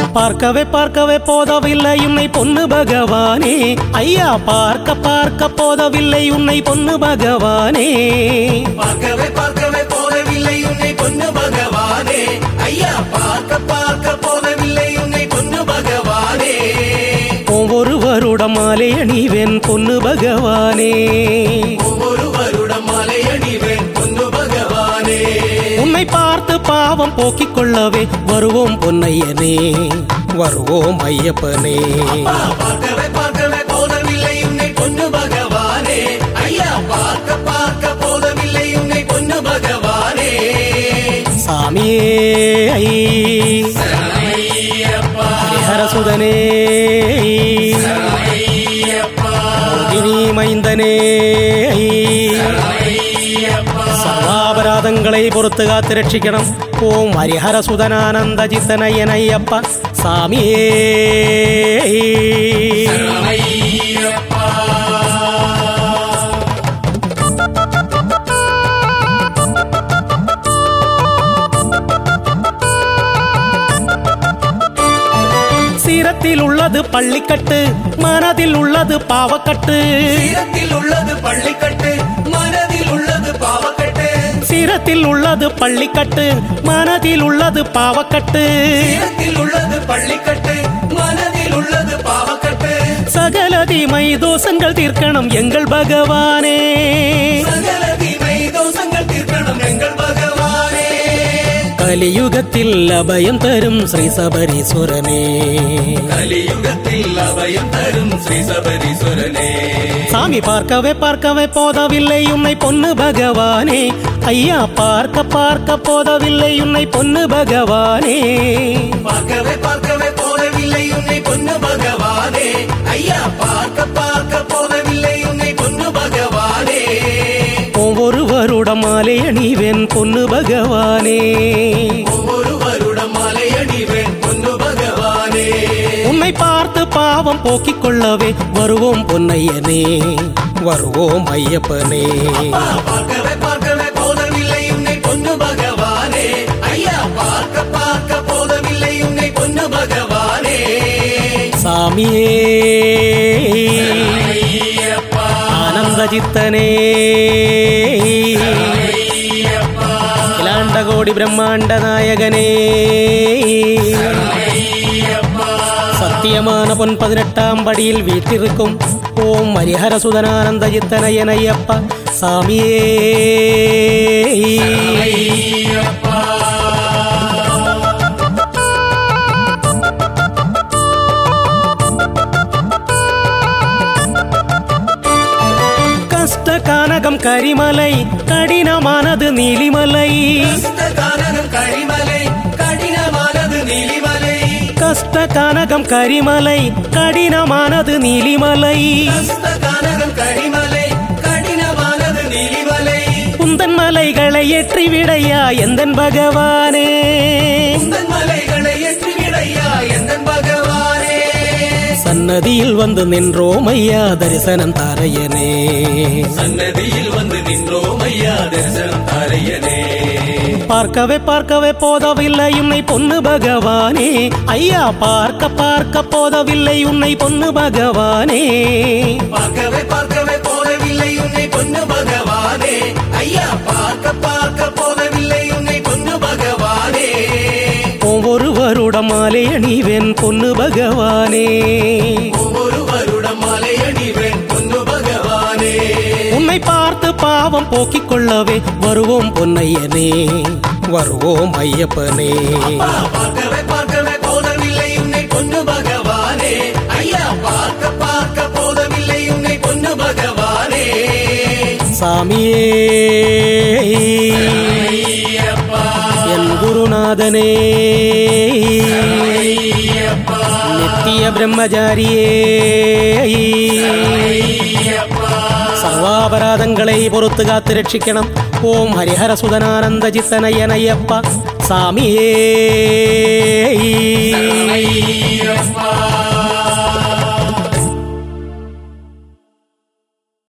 பார்க்கவே பார்க்கவே போதவில்லை உன்னை பொண்ணு பகவானே ஐயா பார்க்க பார்க்க போதவில்லை உன்னை பொண்ணு பகவானே பார்க்கவே பார்க்கவே போதவில்லை உன்னை பொண்ணு பகவானே ஐயா பார்க்க பார்க்க போதவில்லை உன்னை பொண்ணு பகவானே ஒவ்வொரு வருடம் மாலை அணிவேன் பொண்ணு பகவானே ஒவ்வொரு வருடம் மலை அணிவேன் பொண்ணு பகவானே உன்னை பார்த்து பாவம் போக்கிக் கொள்ளவே வருவோம் பொன்னையனே வருவோம் ஐயப்பனே அப்பா, பார்க்கவே பார்க்கவே போதவில்லை உன்னை பொண்ணு பகவானே ஐயா பார்க்க பார்க்க போதவில்லை உன்னை பொண்ணு பகவானே சாமியே ஐ ஐயப்பா ஹரசுதனே ஐயப்பா இனி மைந்தனே ஐ ஐயப்பா സർവാപരാധങ്ങളെ പുറത്തു കാത്ത് രക്ഷിക്കണം ഓം ഹരിഹര സുതനാനന്ദ ചിത്തനയനയ്യപ്പ സ്വാമിയേ ஐயப்பா சீரத்தில் உள்ளது பள்ளிக்கட்டு மனதில் உள்ளது பாவக்கட்டு சீரத்தில் உள்ளது பள்ளிக்கட்டு மனதில் உள்ளது பாவக்கட்டு சீரத்தில் உள்ளது பள்ளிக்கட்டு மனதில் உள்ளது பாவக்கட்டு சீரத்தில் உள்ளது பள்ளிக்கட்டு மனதில் உள்ளது பாவக்கட்டு சகல தீமை தோஷங்கள் தீர்க்கணும் எங்கள் பகவானே சகல தீமை தோஷங்கள் தீர்க்கணும் எங்கள் பகவானே கலியுகத்தில் அபயம் தரும் ஸ்ரீ சபரீஸ்வரனே கலியுகத்தில் அபயம் தரும் ஸ்ரீ சபரீஸ்வரனே சாமி பார்க்கவே பார்க்கவே போதவில்லை உன்னை பொண்ணு பகவானே ஐயா பார்க்க பார்க்க போதவில்லை உன்னை பொண்ணு பகவானே பார்க்கவே பார்க்கவே போதவில்லை உன்னை பொண்ணு பகவானே ஐயா பார்க்க பார்க்க போதவில்லை உன்னை பொண்ணு பகவானே ஒவ்வொரு வருடம் மாலை அணிவேன் பொண்ணு பகவானே ஒவ்வொரு வருடம் மலை அணிவேன் பொண்ணு பகவானே உன்னை பார்த்து பாவம் போக்கிக் கொள்ளவே வருவோம் பொன்னையனே வருவோம் ஐயப்பனே அப்பா, பார்க்கவே பார்க்கவே போதவில்லை உன்னை பொண்ணு பகவானே ஐயா பார்க்க பார்க்க போதவில்லை உன்னை பொண்ணு பகவானே சாமியே ஐயப்பா ஆனந்த சித்தனே ஐயப்பா இலாண்ட கோடி பிரம்மாண்ட நாயகனே ஐயப்பா சத்தியமான பொன் பதினெட்டாம் படியில் வீட்டிருக்கும் ஓம் ஹரிஹர சுதனானந்த சித்தனயன் ஐயப்பா சாமியே ஐயப்பா கஷ்ட கானகம் கரிமலை கடினமானது நீலிமலை கஷ்டகாரகம் கரிமலை கடினமானது நீலிமலை கஷ்ட கானகம் கரிமலை கடினமானது நீலிமலை கஷ்டகாரகம் கரிமலை கடினமானது நீலிமலை குந்தன் மலைகளை ஏற்றி விடையா எந்தன் பகவானே உந்தன் மலைகளை ஏற்றி விடையா எந்தன் பகவானே சன்னதியில் வந்து நின்றோம் ஐயா தரிசனம் தாரையனே சன்னதியில் வந்து நின்றோம் ஐயா தரிசனம் தாரையனே பார்க்கவே பார்க்கவே போதவில்லை உன்னை பொண்ணு பகவானே ஐயா பார்க்க பார்க்க போதவில்லை உன்னை பொண்ணு பகவானே பார்க்கவே பார்க்கவே போதவில்லை உன்னை பொண்ணு பகவானே ஐயா பார்க்க பார்க்க போதவில்லை உன்னை பொண்ணு பகவானே ஒவ்வொரு வருடம் மாலை அணிவேன் பொண்ணு பகவானே ஒவ்வொரு வருடம் மலை அணிவேன் பொண்ணு பகவானே உன்னை பார்த்து பாவம் போக்கிக் கொள்ளவே வருவோம் பொன்னையனே வருவோம் ஐயப்பனே அப்பா, பார்க்கவே பார்க்கவே போதவில்லை உன்னை பொண்ணு பகவானே ஐயா பார்க்க பார்க்க போதவில்லை உன்னை பொண்ணு பகவானே சாமியே ஐயப்பா என் குருநாதனே ஐயப்பா நித்திய பிரம்மச்சாரியே ஐயப்பா സർവാപരാധങ്ങളെ പുറത്തു കാത്ത് രക്ഷിക്കണം ഓം ഹരിഹര സുതനാനന്ദ ചിത്തനയനയ്യപ്പ സ്വാമിയേ ஐயப்பா